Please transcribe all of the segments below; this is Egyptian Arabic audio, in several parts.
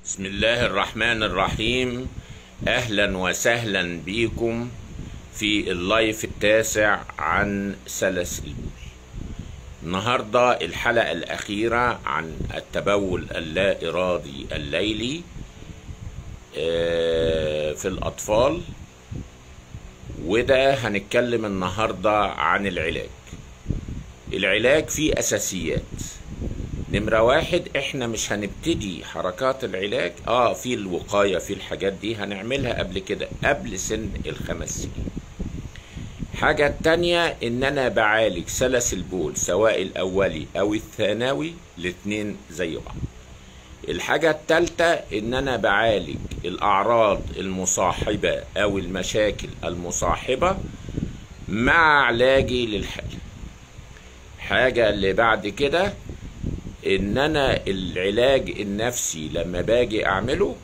بسم الله الرحمن الرحيم اهلا وسهلا بكم في اللايف التاسع عن سلس البول النهارده الحلقه الاخيره عن التبول اللا ارادي الليلي آه، في الاطفال وده هنتكلم النهارده عن العلاج العلاج فيه اساسيات نمرة واحد احنا مش هنبتدي حركات العلاج اه في الوقاية في الحاجات دي هنعملها قبل كده قبل سن الخمس سنين حاجة التانية ان انا بعالج سلس البول سواء الاولي او الثانوي الاتنين زي بعض الحاجة التالتة ان انا بعالج الاعراض المصاحبة او المشاكل المصاحبة مع علاجي للحالة حاجة اللي بعد كده ان انا العلاج النفسي لما باجي اعمله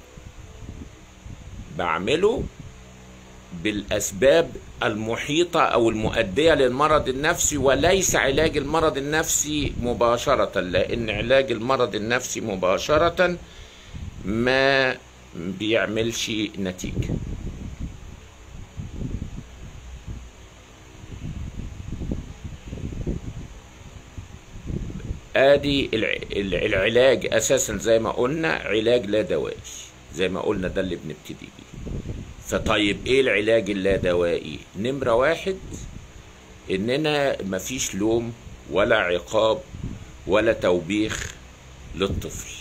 بعمله بالاسباب المحيطة او المؤدية للمرض النفسي وليس علاج المرض النفسي مباشرة لان علاج المرض النفسي مباشرة ما بيعملش نتيجة ادي الع- العلاج اساسا زي ما قلنا علاج لا دوائي زي ما قلنا ده اللي بنبتدي بيه فطيب ايه العلاج اللا دوائي نمرة واحد اننا مفيش لوم ولا عقاب ولا توبيخ للطفل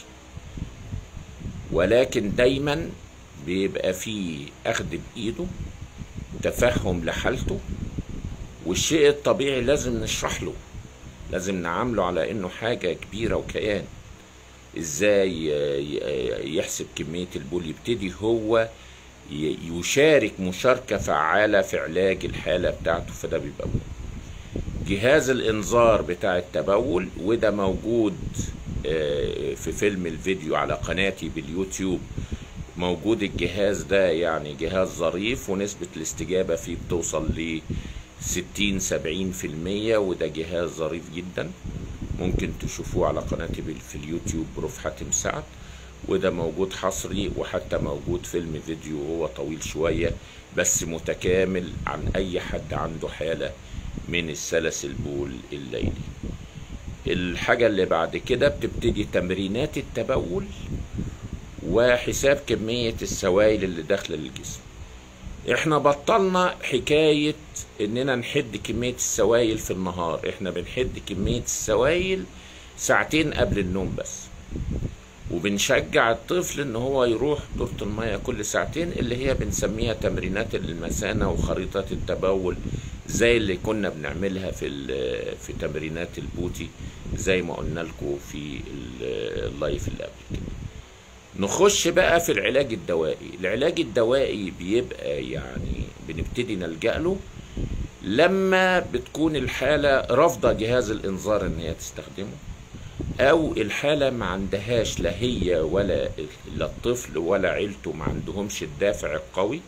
ولكن دايما بيبقى فيه اخد بايده تفهم لحالته والشيء الطبيعي لازم نشرح له لازم نعامله على انه حاجة كبيرة وكيان ازاي ي- يحسب كمية البول يبتدي هو ي- يشارك مشاركة فعالة في علاج الحالة بتاعته فده بيبقى مهم. جهاز الانذار بتاع التبول وده موجود آه، في فيلم الفيديو على قناتي باليوتيوب موجود الجهاز ده يعني جهاز ظريف ونسبة الاستجابة فيه بتوصل ل 60 70 في المية وده جهاز ظريف جدا ممكن تشوفوه على قناتي بال- في اليوتيوب بروف حاتم سعد وده موجود حصري وحتى موجود فيلم فيديو هو طويل شوية بس متكامل عن أي حد عنده حالة من السلس البول الليلي الحاجة اللي بعد كده بتبتدي تمرينات التبول وحساب كمية السوائل اللي داخلة للجسم احنا بطلنا حكاية اننا نحد كمية السوائل في النهار احنا بنحد كمية السوائل ساعتين قبل النوم بس وبنشجع الطفل ان هو يروح دورة المياه كل ساعتين اللي هي بنسميها تمرينات المثانة وخريطة التبول زي اللي كنا بنعملها في ال- في تمرينات البوتي زي ما قلنا لكم في ال- اللايف اللي قبل كده نخش بقى في العلاج الدوائي العلاج الدوائي بيبقى يعني بنبتدي نلجأ له لما بتكون الحالة رافضة جهاز الإنذار إن هي تستخدمه أو الحالة ما عندهاش لا هي ولا لا الطفل ولا عيلته ما عندهمش الدافع القوي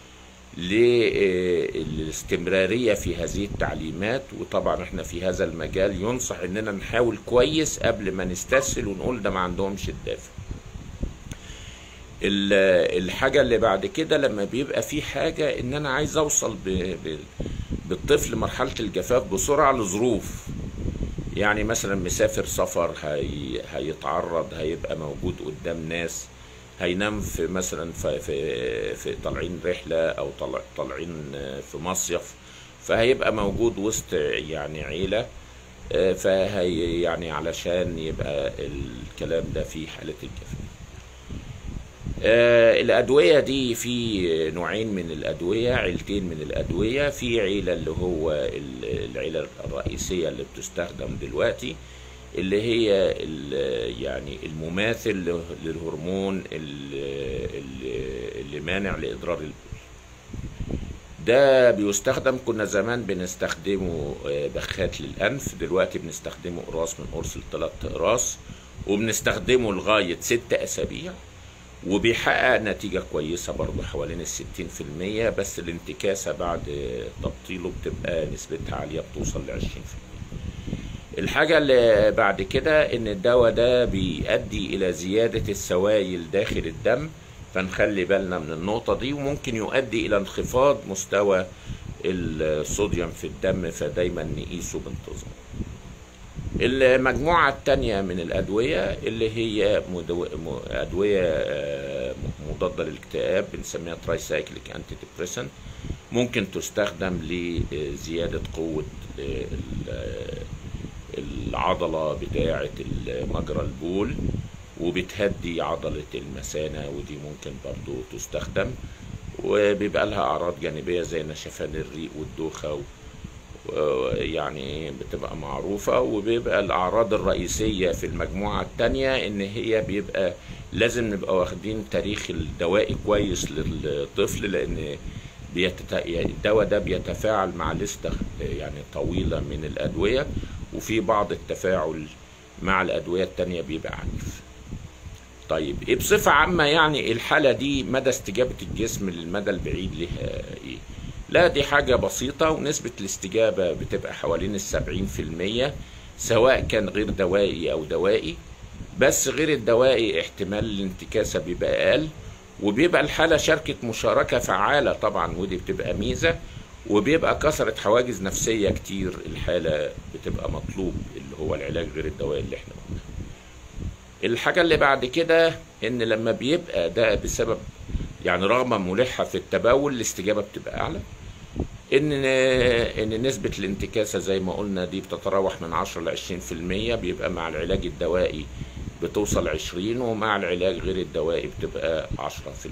للاستمرارية في هذه التعليمات وطبعا احنا في هذا المجال ينصح اننا نحاول كويس قبل ما نستسهل ونقول ده ما عندهمش الدافع ال- الحاجة اللي بعد كده لما بيبقى في حاجة ان انا عايز اوصل ب... ب... بالطفل مرحلة الجفاف بسرعة لظروف يعني مثلا مسافر سفر هي... هيتعرض هيبقى موجود قدام ناس هينام في مثلا في, في... في طالعين رحلة او طلع... طالعين في مصيف فهيبقى موجود وسط يعني عيلة آه، فهي يعني علشان يبقى الكلام ده في حالة الجفاف آه، الأدوية دي في نوعين من الأدوية عيلتين من الأدوية في عيلة اللي هو ال- العيلة الرئيسية اللي بتستخدم دلوقتي اللي هي ال- يعني المماثل له- للهرمون ال- ال- اللي مانع لإضرار البول ده بيستخدم كنا زمان بنستخدمه آه، بخات للأنف دلوقتي بنستخدمه قراص من قرص لثلاث أقراص وبنستخدمه لغاية ست أسابيع وبيحقق نتيجة كويسة برضه حوالين الستين في المية بس الانتكاسة بعد تبطيله بتبقى نسبتها عالية بتوصل لعشرين في المية الحاجة اللي بعد كده ان الدواء ده بيؤدي الى زيادة السوائل داخل الدم فنخلي بالنا من النقطة دي وممكن يؤدي الى انخفاض مستوى الصوديوم في الدم فدايما نقيسه بانتظام المجموعة التانية من الأدوية اللي هي مدو... م- أدوية آه، مضادة للاكتئاب بنسميها تراي سايكليك أنتي ديبريسنت ممكن تستخدم لزيادة قوة آه، ال- آه، العضلة بتاعة مجرى البول وبتهدي عضلة المثانة ودي ممكن برضو تستخدم وبيبقى لها أعراض جانبية زي نشفان الريق والدوخة و... و- يعني بتبقى معروفة وبيبقى الأعراض الرئيسية في المجموعة التانية إن هي بيبقى لازم نبقى واخدين تاريخ الدوائي كويس للطفل لأن بيتت... يعني الدواء ده بيتفاعل مع لستة يعني طويلة من الأدوية وفي بعض التفاعل مع الأدوية التانية بيبقى عنيف طيب إيه بصفة عامة يعني الحالة دي مدى استجابة الجسم للمدى البعيد لها ايه؟ لا دي حاجة بسيطة ونسبة الاستجابة بتبقى حوالين السبعين في المية سواء كان غير دوائي أو دوائي بس غير الدوائي احتمال الانتكاسة بيبقى أقل وبيبقى الحالة شركة مشاركة فعالة طبعا ودي بتبقى ميزة وبيبقى كسرت حواجز نفسية كتير الحالة بتبقى مطلوب اللي هو العلاج غير الدوائي اللي احنا قلناه الحاجة اللي بعد كده ان لما بيبقى ده بسبب يعني رغبة ملحة في التبول الاستجابة بتبقى اعلى ان ان نسبة الانتكاسة زي ما قلنا دي بتتراوح من 10 ل 20% بيبقى مع العلاج الدوائي بتوصل 20 ومع العلاج غير الدوائي بتبقى 10%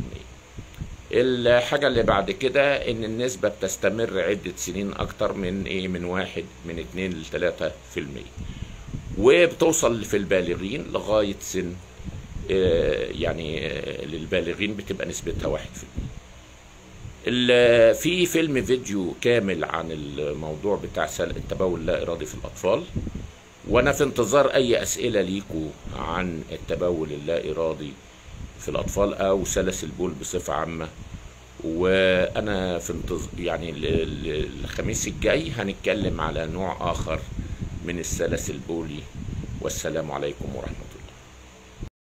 الحاجة اللي بعد كده ان النسبة بتستمر عدة سنين اكتر من ايه من واحد من اتنين لتلاتة في المية وبتوصل في البالغين لغاية سن آه، يعني آه، للبالغين بتبقى نسبتها واحد في المية ال- في فيلم فيديو كامل عن الموضوع بتاع سلق التبول اللا إرادي في الأطفال وأنا في انتظار أي أسئلة ليكوا عن التبول اللا إرادي في الأطفال أو سلس البول بصفة عامة وأنا في انتظار يعني ال- ال- الخميس الجاي هنتكلم على نوع آخر من السلس البولي والسلام عليكم ورحمة الله